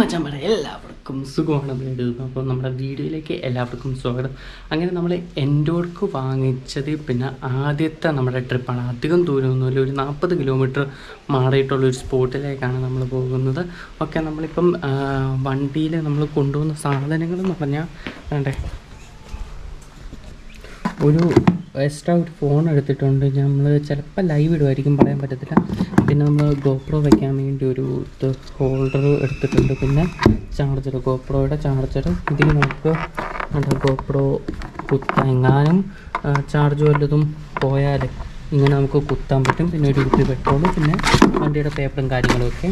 മച്ചന്മാരെ എല്ലാവർക്കും സുഖമാണ് വേണ്ടത് അപ്പോൾ നമ്മുടെ വീഡിയോയിലേക്ക് എല്ലാവർക്കും സ്വാഗതം അങ്ങനെ നമ്മൾ എൻഡോർക്ക് വാങ്ങിച്ചത് പിന്നെ ആദ്യത്തെ നമ്മുടെ ട്രിപ്പാണ് അധികം ദൂരമൊന്നുമില്ല ഒരു നാൽപ്പത് കിലോമീറ്റർ മാറിയിട്ടുള്ള ഒരു സ്പോട്ടിലേക്കാണ് നമ്മൾ പോകുന്നത് ഓക്കെ നമ്മളിപ്പം വണ്ടിയിൽ നമ്മൾ കൊണ്ടുപോകുന്ന സാധനങ്ങൾ എന്ന് പറഞ്ഞാൽ വേണ്ടേ ഒരു എക്സ്ട്രാ ഒരു ഫോൺ എടുത്തിട്ടുണ്ട് നമ്മൾ ചിലപ്പോൾ ലൈവ് ഇടുമായിരിക്കും പറയാൻ പറ്റത്തില്ല പിന്നെ നമ്മൾ ഗോപ്രോ വെക്കാൻ വേണ്ടി ഒരു ഇത് ഹോൾഡർ എടുത്തിട്ടുണ്ട് പിന്നെ ചാർജർ ഗോപ്രോയുടെ ചാർജർ ഇതിൽ നമുക്ക് എന്താ ഗോപ്രോ കുത്താൻ എങ്ങാനും ചാർജ് വല്ലതും പോയാൽ ഇങ്ങനെ നമുക്ക് കുത്താൻ പറ്റും പിന്നെ ഒരു കുപ്പി പെട്രോളും പിന്നെ വണ്ടിയുടെ പേപ്പറും കാര്യങ്ങളും ഒക്കെ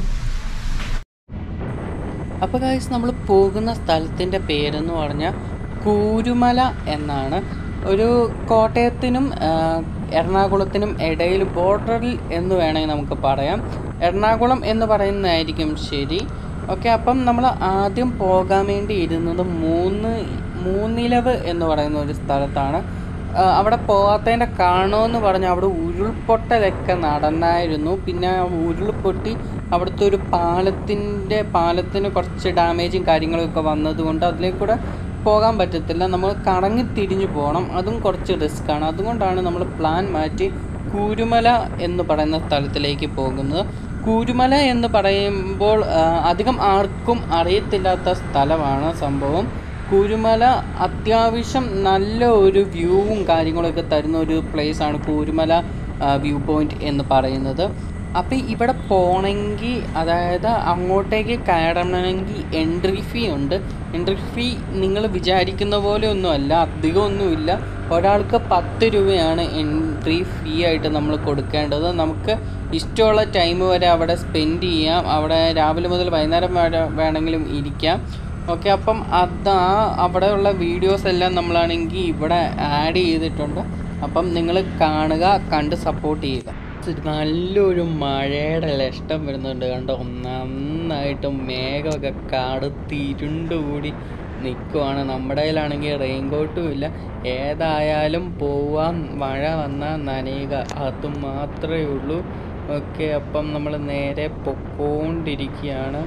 അപ്പോൾ ഗൈസ് നമ്മൾ പോകുന്ന സ്ഥലത്തിൻ്റെ പേരെന്ന് പറഞ്ഞാൽ കൂരുമല എന്നാണ് ഒരു കോട്ടയത്തിനും ആ, എറണാകുളത്തിനും ഇടയിൽ ബോർഡറിൽ എന്ന് വേണമെങ്കിൽ നമുക്ക് പറയാം എറണാകുളം എന്ന് പറയുന്നതായിരിക്കും ശരി ഓക്കെ അപ്പം നമ്മൾ ആദ്യം പോകാൻ വേണ്ടി ഇരുന്നത് മൂന്ന് മൂന്നിലവ് എന്ന് പറയുന്ന ഒരു സ്ഥലത്താണ് ആ, അവിടെ പോകാത്തതിൻ്റെ കാരണമെന്ന് പറഞ്ഞാൽ അവിടെ ഉരുൾപൊട്ടലൊക്കെ നടന്നായിരുന്നു പിന്നെ ആ ഉരുൾപൊട്ടി അവിടുത്തെ ഒരു പാലത്തിൻ്റെ പാലത്തിന് കുറച്ച് ഡാമേജും കാര്യങ്ങളൊക്കെ വന്നതുകൊണ്ട് അതിലേക്കൂടെ പോകാൻ പറ്റത്തില്ല നമ്മൾ കറങ്ങി തിരിഞ്ഞു പോകണം അതും കുറച്ച് റിസ്ക്കാണ് അതുകൊണ്ടാണ് നമ്മൾ പ്ലാൻ മാറ്റി കൂരുമല എന്ന് പറയുന്ന സ്ഥലത്തിലേക്ക് പോകുന്നത് കൂരുമല എന്ന് പറയുമ്പോൾ ആ, അധികം ആർക്കും അറിയത്തില്ലാത്ത സ്ഥലമാണ് സംഭവം കൂരുമല അത്യാവശ്യം നല്ല ഒരു വ്യൂവും കാര്യങ്ങളൊക്കെ തരുന്ന ഒരു place ആണ് കൂരുമല വ്യൂ പോയിന്റ് എന്ന് പറയുന്നത് അപ്പോൾ ഇവിടെ പോകണമെങ്കിൽ അതായത് അങ്ങോട്ടേക്ക് കയറണമെങ്കിൽ എൻട്രി ഫീ ഉണ്ട് എൻട്രി ഫീ നിങ്ങൾ വിചാരിക്കുന്ന പോലെ ഒന്നുമല്ല അധികമൊന്നുമില്ല ഒരാൾക്ക് പത്ത് രൂപയാണ് എൻട്രി ഫീ ആയിട്ട് നമ്മൾ കൊടുക്കേണ്ടത് നമുക്ക് ഇഷ്ടമുള്ള ടൈം വരെ അവിടെ സ്പെൻഡ് ചെയ്യാം അവിടെ രാവിലെ മുതൽ വൈകുന്നേരം വരെ വേണമെങ്കിലും ഇരിക്കാം ഓക്കെ അപ്പം അത് ആ അവിടെയുള്ള വീഡിയോസ് എല്ലാം നമ്മളാണെങ്കിൽ ഇവിടെ ആഡ് ചെയ്തിട്ടുണ്ട് അപ്പം നിങ്ങൾ കാണുക കണ്ട് സപ്പോർട്ട് ചെയ്യുക നല്ലൊരു മഴയുടെ ലഷ്ടം വരുന്നുണ്ട് കണ്ടോ നന്നായിട്ട് മേഘമൊക്കെ കടുത്തിരുണ്ടുകൂടി നിൽക്കുവാണ് നമ്മുടെ കയ്യിലാണെങ്കിൽ റെയിൻ കോട്ടും ഇല്ല ഏതായാലും പോവാൻ മഴ വന്നാൽ നനയുക അത് മാത്രമേ ഉള്ളൂ ഓക്കെ അപ്പം നമ്മൾ നേരെ പൊക്കോണ്ടിരിക്കുകയാണ്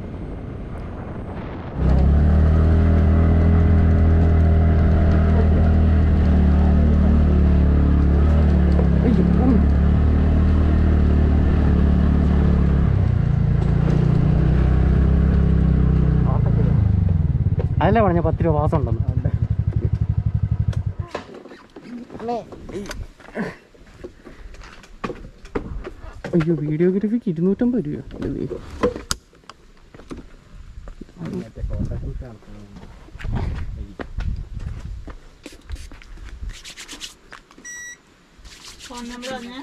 അതല്ലേ പറഞ്ഞ പത്ത് രൂപ മാസം ഉണ്ടെന്ന് അയ്യോ വീഡിയോഗ്രാഫിക്ക് ഇരുന്നൂറ്റമ്പത് രൂപ ഫോൺ നമ്പർ പറഞ്ഞേ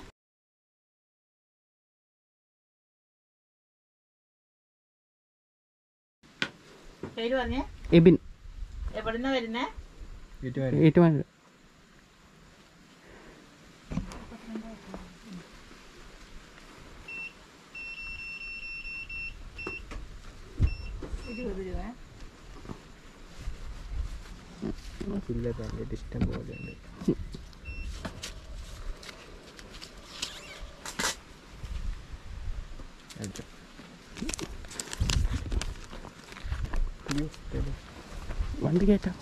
പേര് പറഞ്ഞേ എബിൻ എവിടുന്ന വരുന്നേ ഏറ്റുമാനൂർ ഇരുപത് രൂപ ഇഷ്ടം പോലെ ഉണ്ട് അടിച്ചോ. അയ്യോ, ഇതേതാ? വണ്ടി കയറ്റാം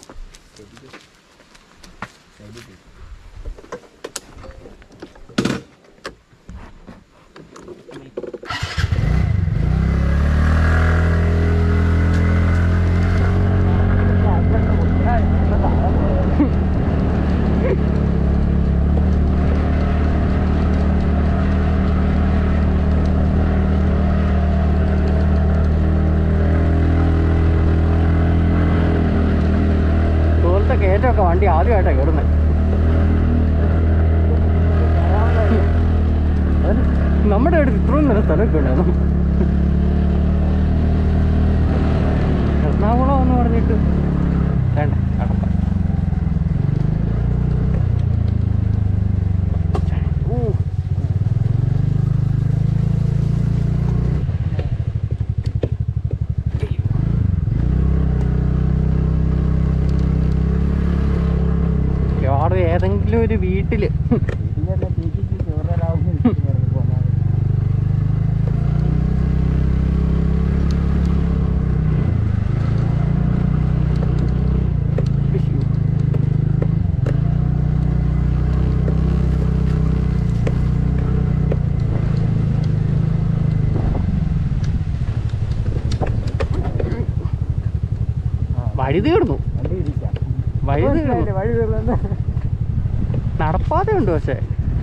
ഇതുപോലത്തെ കയറ്റമൊക്കെ വണ്ടി ആദ്യമായിട്ടാണ് കയറുന്നത് നമ്മുടെ അടുത്ത് ഇത്രയും നല്ല സ്ഥലമൊക്കെ ഉണ്ടായിരുന്നു എറണാകുളം എന്ന് പറഞ്ഞിട്ട് വേണ്ട കടപ്പ ഊ. മിക്കവാറും ഏതെങ്കിലും ഒരു വീട്ടില് ഇതിലെല്ലാം ചേച്ചിക്ക് ചോറരാവും പോകാൻ വഴി തീർന്നു വണ്ടി ഇരിക്കാം വഴി തീർന്നു വഴി തീർന്നു നടപ്പാതെ ഉണ്ട് പക്ഷേ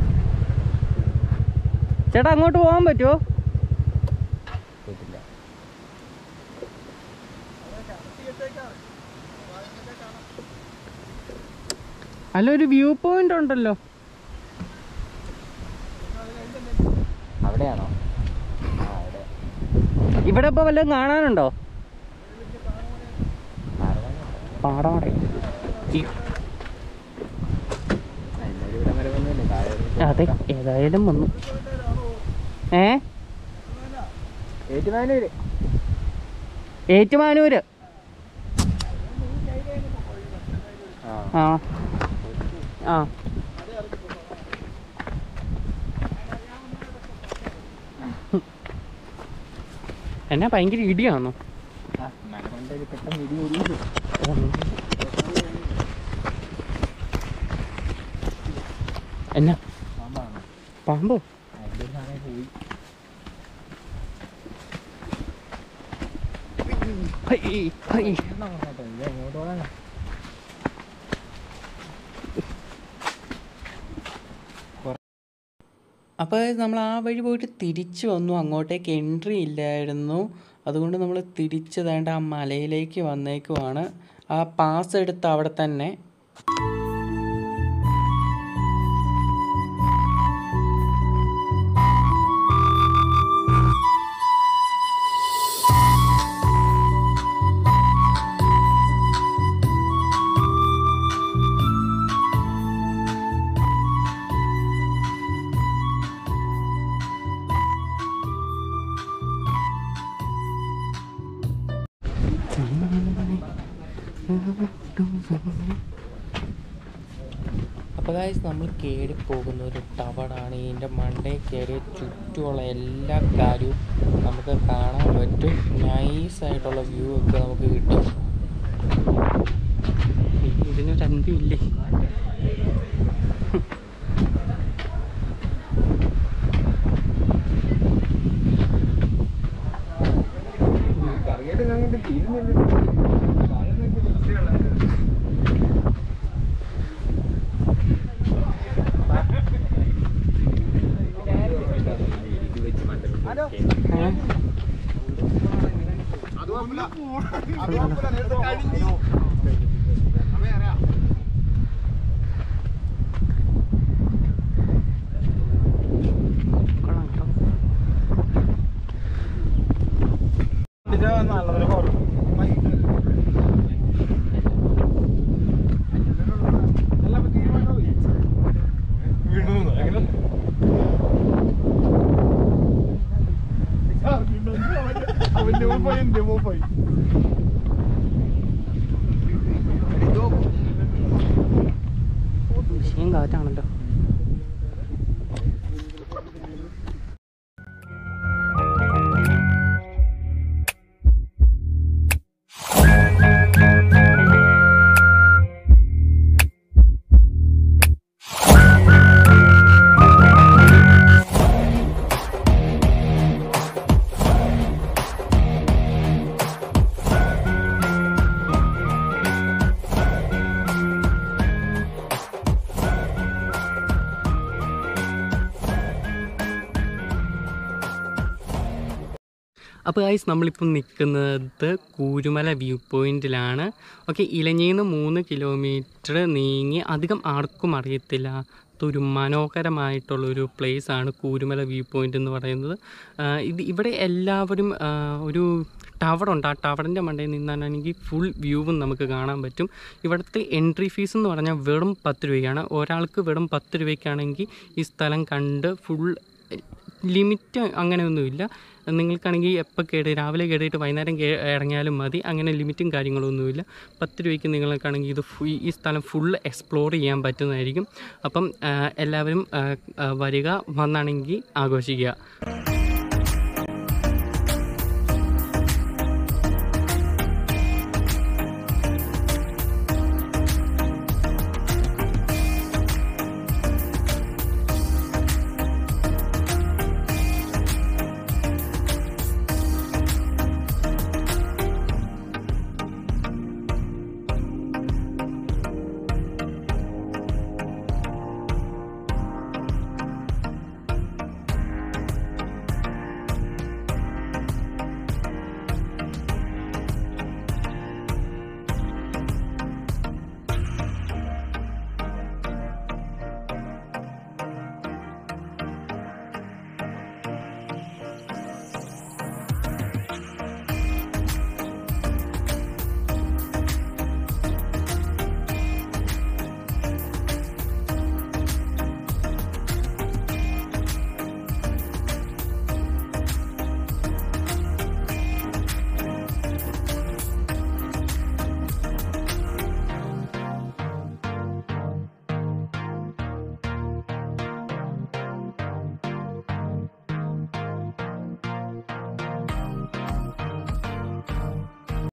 ചേട്ടാ അങ്ങോട്ട് പോകാൻ പറ്റുമോ കേട്ടില്ല അല്ല ഒരു വ്യൂ പോയിന്റ് ഉണ്ടല്ലോ അവിടെയാണോ ആ അവിടെ ഇവിടെ ഇപ്പൊ വല്ലതും കാണാനുണ്ടോ ആരുടെ പാടാടെ ഈ എല്ലാവരും ഇവിടെ വരെ വന്നില്ലേ താഴെ ഒരു അതെ ഏതായാലും വന്നു ഏ ഏറ്റുമാനൂര് ഏറ്റുമാനൂര് ആ ആ ആ എന്നാ ഭയങ്കര ഇടിയാണോ ആ, മല കൊണ്ടൊരു പെട്ടെന്ന് ഇടി ഓടി എന്നാ പാമ്പാണ് പാമ്പോ അതിൻ്റെ ഒരു സാധനം പോയി ഹൈ, ഹൈ. എണ്ണം അങ്ങോട്ടോ ഇത് എങ്ങോട്ട് പോകാനാ അപ്പോൾ നമ്മൾ ആ വഴി പോയിട്ട് തിരിച്ചു വന്നു അങ്ങോട്ടേക്ക് എൻട്രി ഇല്ലായിരുന്നു അതുകൊണ്ട് നമ്മൾ തിരിച്ച് വേണ്ട ആ മലയിലേക്ക് വന്നേക്കുവാണ് ആ പാസ് എടുത്ത് അവിടെ തന്നെ അപ്പോൾ ഗായ്സ് നമ്മൾ കയറി പോകുന്ന ഒരു ടവറാണ് ഇതിൻ്റെ മണ്ടേ കയറി ചുറ്റുമുള്ള എല്ലാ കാര്യവും നമുക്ക് കാണാൻ പറ്റും നൈസായിട്ടുള്ള വ്യൂ ഒക്കെ നമുക്ക് കിട്ടും ഇതിനൊരു അന്ത്യമില്ലേ കറിയായിട്ട് അങ്ങോട്ട് തീരുന്നില്ല ഏ? കൊള്ളാം കേട്ടോ. വിഷയം കാറ്റാണല്ലോ അപ്പോൾ ഗൈസ് നമ്മളിപ്പം നിൽക്കുന്നത് കൂരുമല വ്യൂ പോയിന്റിലാണ് ഓക്കെ ഇലഞ്ഞിന്ന് മൂന്ന് കിലോമീറ്റർ നീങ്ങി അധികം ആർക്കും അറിയത്തില്ലാത്തൊരു മനോഹരമായിട്ടുള്ളൊരു പ്ലേസ് ആണ് കൂരുമല വ്യൂ പോയിന്റ് എന്ന് പറയുന്നത് ആ, ഇത് ഇവിടെ എല്ലാവരും ആ, ഒരു ടവറുണ്ട് ആ ടവറിൻ്റെ മണ്ടയിൽ നിന്നാണെങ്കിൽ ഫുൾ വ്യൂവും നമുക്ക് കാണാൻ പറ്റും ഇവിടുത്തെ എൻട്രി ഫീസ് എന്ന് പറഞ്ഞാൽ വെറും പത്ത് രൂപയാണ് ഒരാൾക്ക് വെറും പത്ത് രൂപയ്ക്കാണെങ്കിൽ ഈ സ്ഥലം കണ്ട് ഫുൾ ലിമിറ്റ് അങ്ങനെയൊന്നുമില്ല നിങ്ങൾക്കാണെങ്കിൽ എപ്പോൾ കേട് രാവിലെ കേട്ടിട്ട് വൈകുന്നേരം കേ ഇറങ്ങിയാലും മതി അങ്ങനെ ലിമിറ്റും കാര്യങ്ങളൊന്നുമില്ല പത്ത് രൂപയ്ക്ക് നിങ്ങൾക്കാണെങ്കിൽ ഇത് ഫു- ഈ സ്ഥലം ഫുൾ എക്സ്പ്ലോർ ചെയ്യാൻ പറ്റുന്നതായിരിക്കും അപ്പം ആ, എല്ലാവരും ആ, ആ, വരിക വന്നാണെങ്കിൽ ആഘോഷിക്കുക